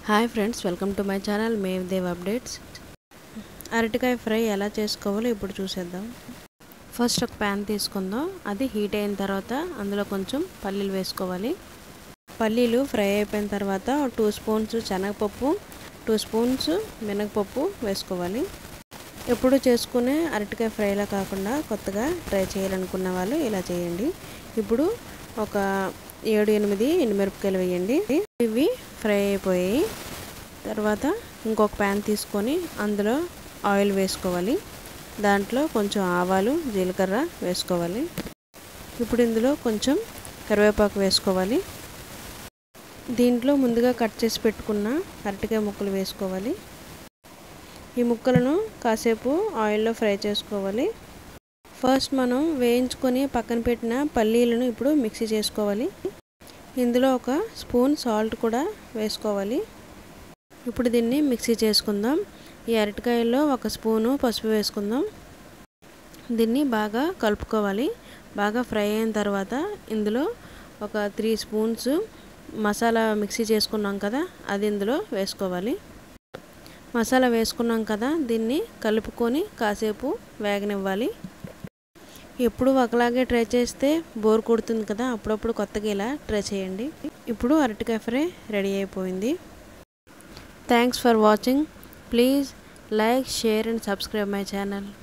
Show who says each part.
Speaker 1: hi friends welcome to my channel మేవ్ దేవ్ updates అరటికాయ ఫ్రై ఎలా చేసుకోవాలో ఇప్పుడు చూసేద్దాం ఫస్ట్ ఒక ప్యాన్ తీసుకుందాం అది హీట్ అయిన తర్వాత అందులో కొంచెం పల్లీలు వేసుకోవాలి పల్లీలు ఫ్రై అయిపోయిన తర్వాత టూ స్పూన్స్ శనగపప్పు టూ స్పూన్స్ మినగపప్పు వేసుకోవాలి ఎప్పుడు చేసుకునే అరటికాయ ఫ్రైలా కాకుండా కొత్తగా ట్రై చేయాలనుకున్న వాళ్ళు ఇలా చేయండి ఇప్పుడు ఒక ఏడు ఎనిమిది ఎండుమిరపకాయలు వేయండి ఇవి ఫ్రై అయిపోయాయి తర్వాత ఇంకొక ప్యాన్ తీసుకొని అందులో ఆయిల్ వేసుకోవాలి దాంట్లో కొంచెం ఆవాలు జీలకర్ర వేసుకోవాలి ఇప్పుడు ఇందులో కొంచెం కరివేపాకు వేసుకోవాలి దీంట్లో ముందుగా కట్ చేసి పెట్టుకున్న అరటికాయ ముక్కలు వేసుకోవాలి ఈ ముక్కలను కాసేపు ఆయిల్లో ఫ్రై చేసుకోవాలి ఫస్ట్ మనం వేయించుకొని పక్కన పెట్టిన పల్లీలను ఇప్పుడు మిక్సీ చేసుకోవాలి ఇందులో ఒక స్పూన్ సాల్ట్ కూడా వేసుకోవాలి ఇప్పుడు దీన్ని మిక్సీ చేసుకుందాం ఈ అరటికాయల్లో ఒక స్పూను పసుపు వేసుకుందాం దీన్ని బాగా కలుపుకోవాలి బాగా ఫ్రై అయిన తర్వాత ఇందులో ఒక త్రీ స్పూన్స్ మసాలా మిక్సీ చేసుకున్నాం కదా అది ఇందులో వేసుకోవాలి మసాలా వేసుకున్నాం కదా దీన్ని కలుపుకొని కాసేపు వేగనివ్వాలి ఎప్పుడు ఒకలాగే ట్రై చేస్తే బోర్ కొడుతుంది కదా అప్పుడప్పుడు కొత్తగా ఇలా ట్రై చేయండి ఇప్పుడు అరటికాయ ఫ్రై రెడీ అయిపోయింది thanks for watching please like share and subscribe my channel